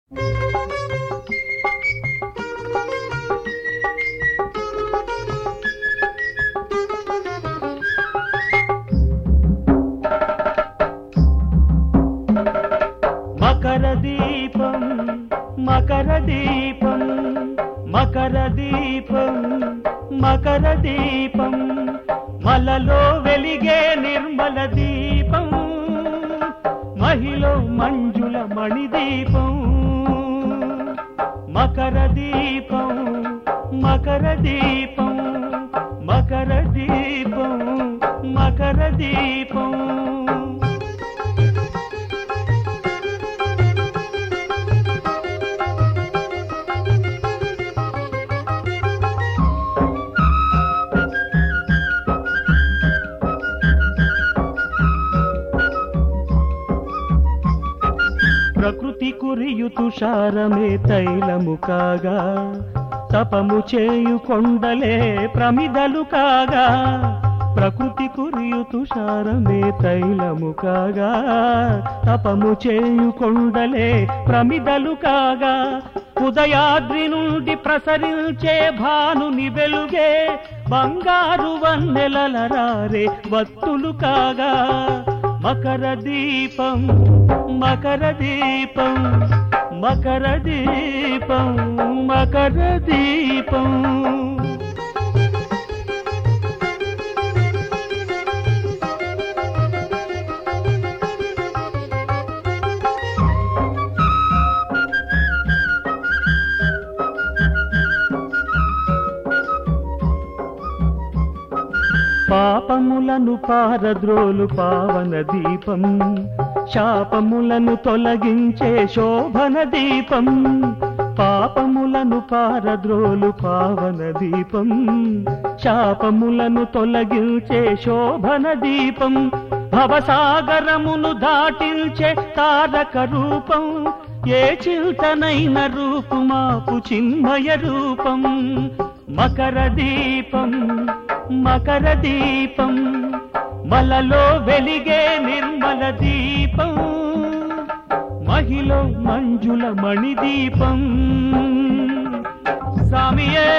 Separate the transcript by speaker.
Speaker 1: మకర దీపం మకర దీపం మకర దీపం మలలో వెలిగే నిర్మల దీపం మహిళ మంజుల మణిదీపం మకర దీపం మకర దీపం మకర దీపం మకర దీపం ప్రకృతి కురియు తుషారమే తైలము కాగా తపము చేయు కొండలే ప్రమిదలు కాగా ప్రకృతి కురియు తుషారమే తైలము కాగా తపము చేయు కొండలే ప్రమిదలు కాగా ఉదయాద్రి నుండి ప్రసరించే భానుని వెలుగే బంగారు వన్నెలల రారే వత్తులు కాగా మకర దీపం మకర దీపం మకర దీపం మకర దీపం పాపములను పారద్రోలు పావన దీపం శాపములను తొలగించే శోభన దీపం పాపములను పారద్రోలు పావన దీపం శాపములను తొలగించే శోభన దీపం భవసాగరమును దాటించే తారక రూపం ఏ చింతనైన రూపుమాపు చిన్మయ రూపం మకర దీపం మకర దీపం మలలో వెలిగే నిర్మల దీపం మహిళ మంజుల మణిదీపం స్వామియే